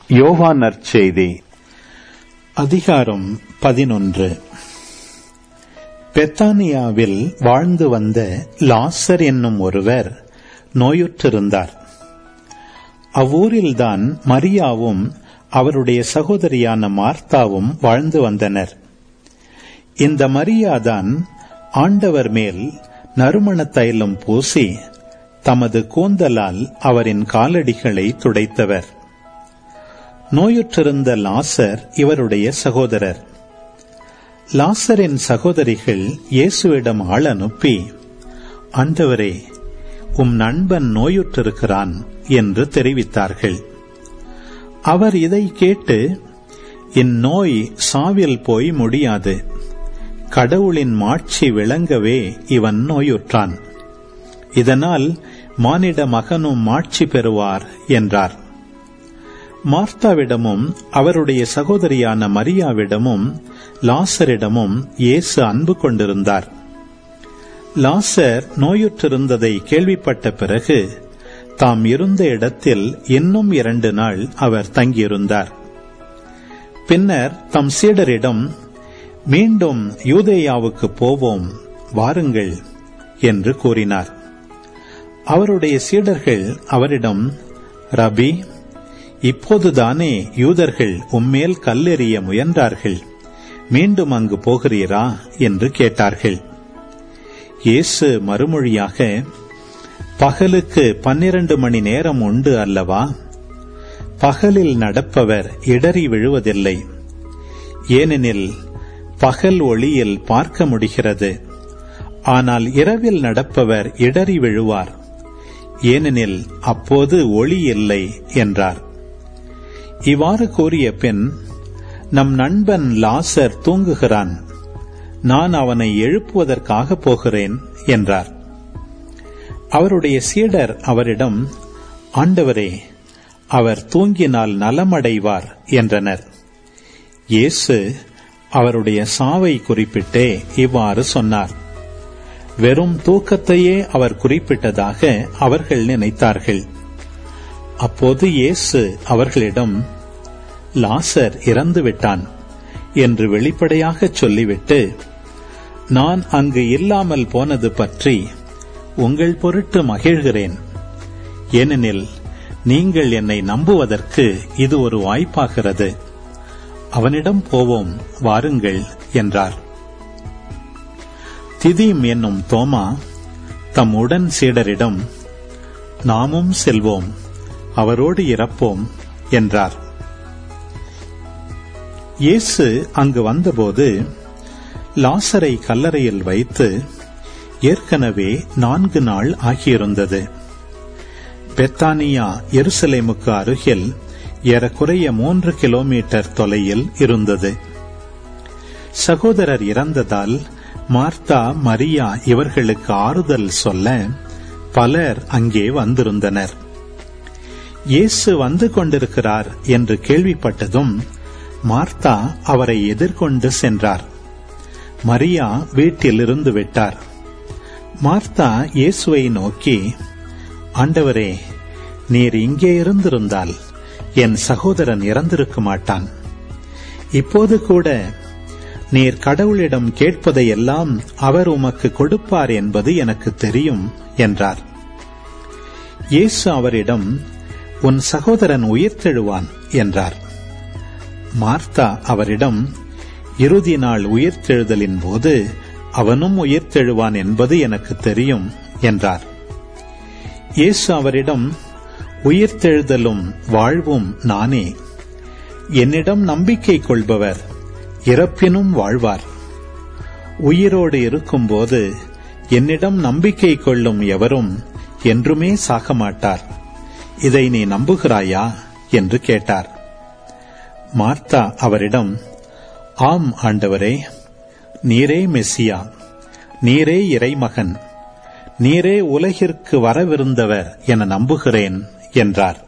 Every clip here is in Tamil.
யோவான் நற்செய்தி அதிகாரம் பதினொன்று பெத்தானியாவில் வாழ்ந்து வந்த லாசர் என்னும் ஒருவர் நோயுற்றிருந்தார் அவ்வூரில்தான் மரியாவும் அவருடைய சகோதரியான மார்த்தாவும் வாழ்ந்து வந்தனர் இந்த மரியாதான் ஆண்டவர் மேல் நறுமண தைலம் பூசி தமது கூந்தலால் அவரின் காலடிகளை துடைத்தவர் நோயுற்றிருந்த லாசர் இவருடைய சகோதரர் லாசரின் சகோதரிகள் இயேசுவிடம் ஆள் அனுப்பி ஆண்டவரே உம் நண்பன் நோயுற்றிருக்கிறான் என்று தெரிவித்தார்கள் அவர் இதை கேட்டு இந்நோய் சாவில் போய் முடியாது கடவுளின் மாட்சி விளங்கவே இவன் நோயுற்றான் இதனால் மானிட மகனும் மாட்சி பெறுவார் என்றார் மார்த்தாவிடமும் அவருடைய சகோதரியான மரியாவிடமும் லாசரிடமும் இயேசு அன்பு கொண்டிருந்தார் லாசர் நோயுற்றிருந்ததை கேள்விப்பட்ட பிறகு தாம் இருந்த இடத்தில் இன்னும் இரண்டு நாள் அவர் தங்கியிருந்தார் பின்னர் தம் சீடரிடம் மீண்டும் யூதேயாவுக்கு போவோம் வாருங்கள் என்று கூறினார் அவருடைய சீடர்கள் அவரிடம் ரபி இப்போதுதானே யூதர்கள் உம்மேல் கல்லெறிய முயன்றார்கள் மீண்டும் அங்கு போகிறீரா என்று கேட்டார்கள் இயேசு மறுமொழியாக பகலுக்கு பன்னிரண்டு மணி நேரம் உண்டு அல்லவா பகலில் நடப்பவர் இடறி விழுவதில்லை ஏனெனில் பகல் ஒளியில் பார்க்க முடிகிறது ஆனால் இரவில் நடப்பவர் இடறி விழுவார் ஏனெனில் அப்போது ஒளி இல்லை என்றார் இவ்வாறு கூறிய பின் நம் நண்பன் லாசர் தூங்குகிறான் நான் அவனை எழுப்புவதற்காக போகிறேன் என்றார் அவருடைய சீடர் அவரிடம் ஆண்டவரே அவர் தூங்கினால் நலமடைவார் என்றனர் இயேசு அவருடைய சாவை குறிப்பிட்டே இவ்வாறு சொன்னார் வெறும் தூக்கத்தையே அவர் குறிப்பிட்டதாக அவர்கள் நினைத்தார்கள் அப்போது இயேசு அவர்களிடம் லாசர் இறந்துவிட்டான் என்று வெளிப்படையாக சொல்லிவிட்டு நான் அங்கு இல்லாமல் போனது பற்றி உங்கள் பொருட்டு மகிழ்கிறேன் ஏனெனில் நீங்கள் என்னை நம்புவதற்கு இது ஒரு வாய்ப்பாகிறது அவனிடம் போவோம் வாருங்கள் என்றார் திதீம் என்னும் தோமா தம் உடன் சீடரிடம் நாமும் செல்வோம் அவரோடு இறப்போம் என்றார் இயேசு அங்கு வந்தபோது லாசரை கல்லறையில் வைத்து ஏற்கனவே நான்கு நாள் ஆகியிருந்தது பெத்தானியா எருசலேமுக்கு அருகில் ஏறக்குறைய மூன்று கிலோமீட்டர் தொலையில் இருந்தது சகோதரர் இறந்ததால் மார்த்தா மரியா இவர்களுக்கு ஆறுதல் சொல்ல பலர் அங்கே வந்திருந்தனர் இயேசு வந்து கொண்டிருக்கிறார் என்று கேள்விப்பட்டதும் மார்த்தா அவரை எதிர்கொண்டு சென்றார் மரியா வீட்டில் இருந்து விட்டார் மார்த்தா இயேசுவை நோக்கி ஆண்டவரே நீர் இங்கே இருந்திருந்தால் என் சகோதரன் இறந்திருக்க மாட்டான் இப்போது கூட நீர் கடவுளிடம் கேட்பதையெல்லாம் அவர் உமக்கு கொடுப்பார் என்பது எனக்கு தெரியும் என்றார் இயேசு அவரிடம் உன் சகோதரன் உயிர்த்தெழுவான் என்றார் மார்த்தா அவரிடம் இறுதி நாள் உயிர்த்தெழுதலின் போது அவனும் உயிர்த்தெழுவான் என்பது எனக்கு தெரியும் என்றார் இயேசு அவரிடம் உயிர்த்தெழுதலும் வாழ்வும் நானே என்னிடம் நம்பிக்கை கொள்பவர் இறப்பினும் வாழ்வார் உயிரோடு இருக்கும்போது என்னிடம் நம்பிக்கை கொள்ளும் எவரும் என்றுமே சாக மாட்டார் இதை நீ நம்புகிறாயா என்று கேட்டார் மார்த்தா அவரிடம் ஆம் ஆண்டவரே நீரே மெஸ்ஸியா நீரே இறைமகன் நீரே உலகிற்கு வரவிருந்தவர் என நம்புகிறேன் என்றார்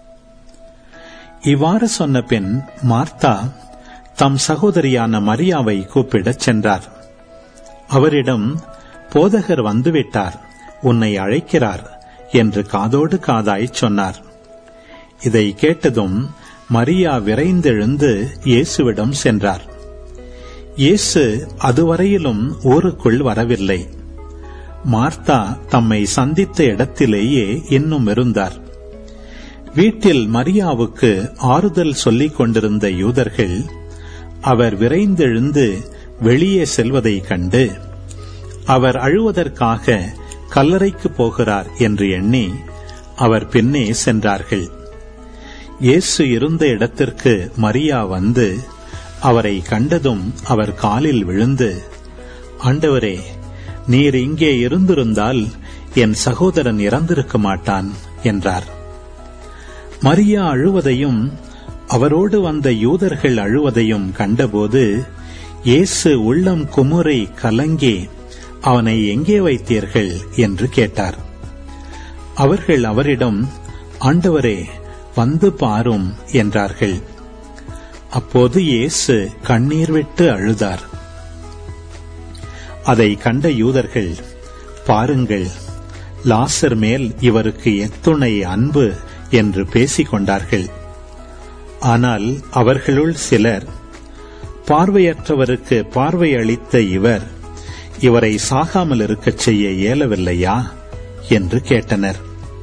இவ்வாறு சொன்ன பின் மார்த்தா தம் சகோதரியான மரியாவை கூப்பிடச் சென்றார் அவரிடம் போதகர் வந்துவிட்டார் உன்னை அழைக்கிறார் என்று காதோடு காதாய் சொன்னார் இதை கேட்டதும் மரியா விரைந்தெழுந்து இயேசுவிடம் சென்றார் இயேசு அதுவரையிலும் ஊருக்குள் வரவில்லை மார்த்தா தம்மை சந்தித்த இடத்திலேயே இன்னும் இருந்தார் வீட்டில் மரியாவுக்கு ஆறுதல் சொல்லிக் கொண்டிருந்த யூதர்கள் அவர் விரைந்தெழுந்து வெளியே செல்வதைக் கண்டு அவர் அழுவதற்காக கல்லறைக்கு போகிறார் என்று எண்ணி அவர் பின்னே சென்றார்கள் இயேசு இருந்த இடத்திற்கு மரியா வந்து அவரை கண்டதும் அவர் காலில் விழுந்து ஆண்டவரே நீர் இங்கே இருந்திருந்தால் என் சகோதரன் இறந்திருக்க மாட்டான் என்றார் மரியா அழுவதையும் அவரோடு வந்த யூதர்கள் அழுவதையும் கண்டபோது இயேசு உள்ளம் குமுறை கலங்கி அவனை எங்கே வைத்தீர்கள் என்று கேட்டார் அவர்கள் அவரிடம் ஆண்டவரே வந்து பாரும் என்றார்கள் அப்போது இயேசு கண்ணீர் விட்டு அழுதார் அதை கண்ட யூதர்கள் பாருங்கள் லாசர் மேல் இவருக்கு எத்துணை அன்பு என்று பேசிக் கொண்டார்கள் ஆனால் அவர்களுள் சிலர் பார்வையற்றவருக்கு பார்வை அளித்த இவர் இவரை சாகாமல் இருக்கச் செய்ய இயலவில்லையா என்று கேட்டனர்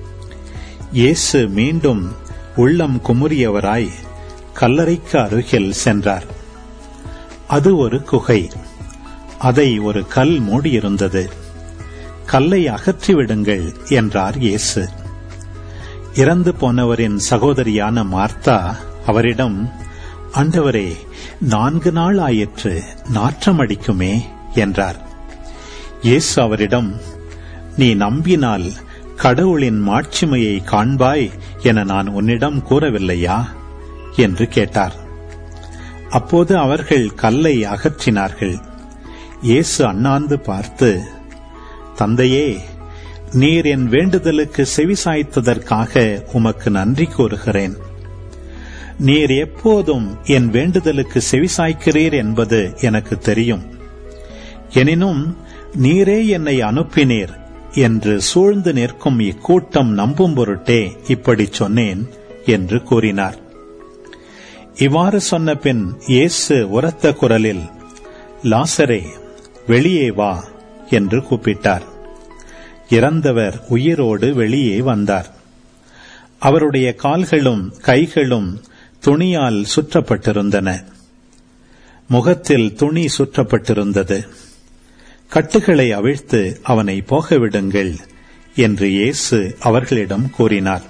இயேசு மீண்டும் உள்ளம் குமுறியவராய் கல்லறைக்கு அருகில் சென்றார் அது ஒரு குகை அதை ஒரு கல் மூடியிருந்தது கல்லை அகற்றிவிடுங்கள் என்றார் இயேசு இறந்து போனவரின் சகோதரியான மார்த்தா அவரிடம் ஆண்டவரே நான்கு நாள் ஆயிற்று நாற்றம் அடிக்குமே என்றார் இயேசு அவரிடம் நீ நம்பினால் கடவுளின் மாட்சிமையை காண்பாய் என நான் உன்னிடம் கூறவில்லையா என்று கேட்டார் அப்போது அவர்கள் கல்லை அகற்றினார்கள் இயேசு அண்ணாந்து பார்த்து தந்தையே நீர் என் வேண்டுதலுக்கு செவிசாய்த்ததற்காக உமக்கு நன்றி கூறுகிறேன் நீர் எப்போதும் என் வேண்டுதலுக்கு செவிசாய்க்கிறீர் என்பது எனக்கு தெரியும் எனினும் நீரே என்னை அனுப்பினீர் என்று சூழ்ந்து நிற்கும் இக்கூட்டம் நம்பும் பொருட்டே இப்படி சொன்னேன் என்று கூறினார் இவ்வாறு சொன்ன பின் இயேசு உரத்த குரலில் லாசரே வெளியே வா என்று கூப்பிட்டார் இறந்தவர் உயிரோடு வெளியே வந்தார் அவருடைய கால்களும் கைகளும் துணியால் சுற்றப்பட்டிருந்தன முகத்தில் துணி சுற்றப்பட்டிருந்தது கட்டுகளை அவிழ்த்து அவனை போகவிடுங்கள் என்று இயேசு அவர்களிடம் கூறினார்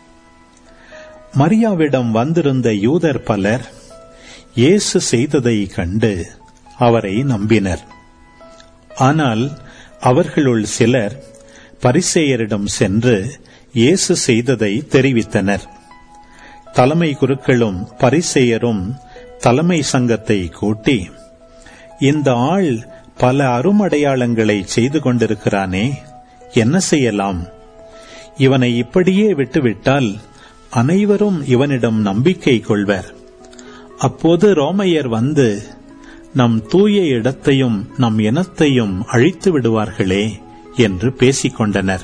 மரியாவிடம் வந்திருந்த யூதர் பலர் இயேசு செய்ததை கண்டு அவரை நம்பினர் ஆனால் அவர்களுள் சிலர் பரிசேயரிடம் சென்று இயேசு செய்ததை தெரிவித்தனர் தலைமை குருக்களும் பரிசேயரும் தலைமை சங்கத்தை கூட்டி இந்த ஆள் பல அருமடையாளங்களை செய்து கொண்டிருக்கிறானே என்ன செய்யலாம் இவனை இப்படியே விட்டுவிட்டால் அனைவரும் இவனிடம் நம்பிக்கை கொள்வர் அப்போது ரோமையர் வந்து நம் தூய இடத்தையும் நம் இனத்தையும் அழித்து விடுவார்களே என்று பேசிக் கொண்டனர்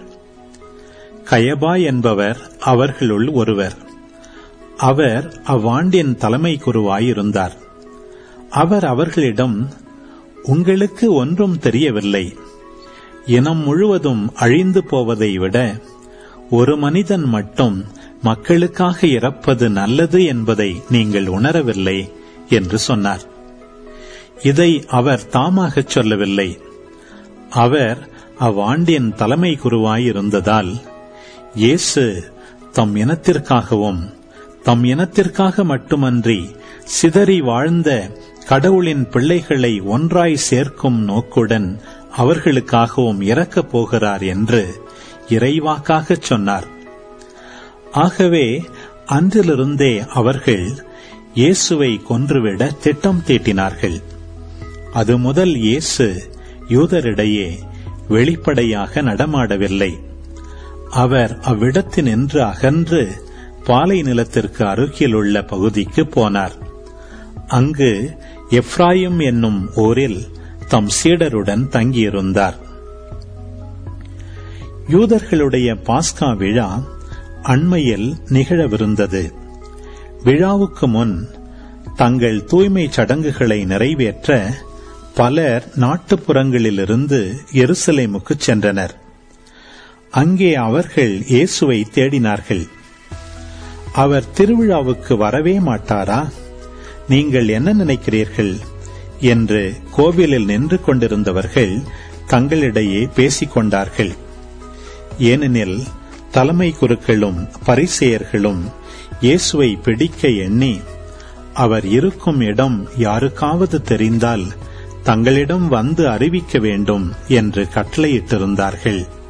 கயபா என்பவர் அவர்களுள் ஒருவர் அவர் அவ்வாண்டின் தலைமை குருவாயிருந்தார் அவர் அவர்களிடம் உங்களுக்கு ஒன்றும் தெரியவில்லை இனம் முழுவதும் அழிந்து போவதை விட ஒரு மனிதன் மட்டும் மக்களுக்காக இறப்பது நல்லது என்பதை நீங்கள் உணரவில்லை என்று சொன்னார் இதை அவர் தாமாகச் சொல்லவில்லை அவர் அவ்வாண்டின் தலைமை குருவாயிருந்ததால் இயேசு தம் இனத்திற்காகவும் தம் இனத்திற்காக மட்டுமன்றி சிதறி வாழ்ந்த கடவுளின் பிள்ளைகளை ஒன்றாய் சேர்க்கும் நோக்குடன் அவர்களுக்காகவும் இறக்கப் போகிறார் என்று இறைவாக்காகச் சொன்னார் ஆகவே அன்றிலிருந்தே அவர்கள் இயேசுவை கொன்றுவிட திட்டம் தீட்டினார்கள் அது முதல் இயேசு யூதரிடையே வெளிப்படையாக நடமாடவில்லை அவர் அவ்விடத்தினின்று அகன்று பாலை நிலத்திற்கு அருகில் உள்ள பகுதிக்கு போனார் அங்கு எப்ராயிம் என்னும் ஊரில் தம் சீடருடன் தங்கியிருந்தார் யூதர்களுடைய பாஸ்கா விழா அண்மையில் நிகழவிருந்தது விழாவுக்கு முன் தங்கள் தூய்மை சடங்குகளை நிறைவேற்ற பலர் நாட்டுப்புறங்களிலிருந்து எருசலேமுக்கு சென்றனர் அங்கே அவர்கள் இயேசுவை தேடினார்கள் அவர் திருவிழாவுக்கு வரவே மாட்டாரா நீங்கள் என்ன நினைக்கிறீர்கள் என்று கோவிலில் நின்று கொண்டிருந்தவர்கள் தங்களிடையே பேசிக் கொண்டார்கள் ஏனெனில் தலைமை குருக்களும் பரிசெயர்களும் இயேசுவை பிடிக்க எண்ணி அவர் இருக்கும் இடம் யாருக்காவது தெரிந்தால் தங்களிடம் வந்து அறிவிக்க வேண்டும் என்று கட்டளையிட்டிருந்தார்கள்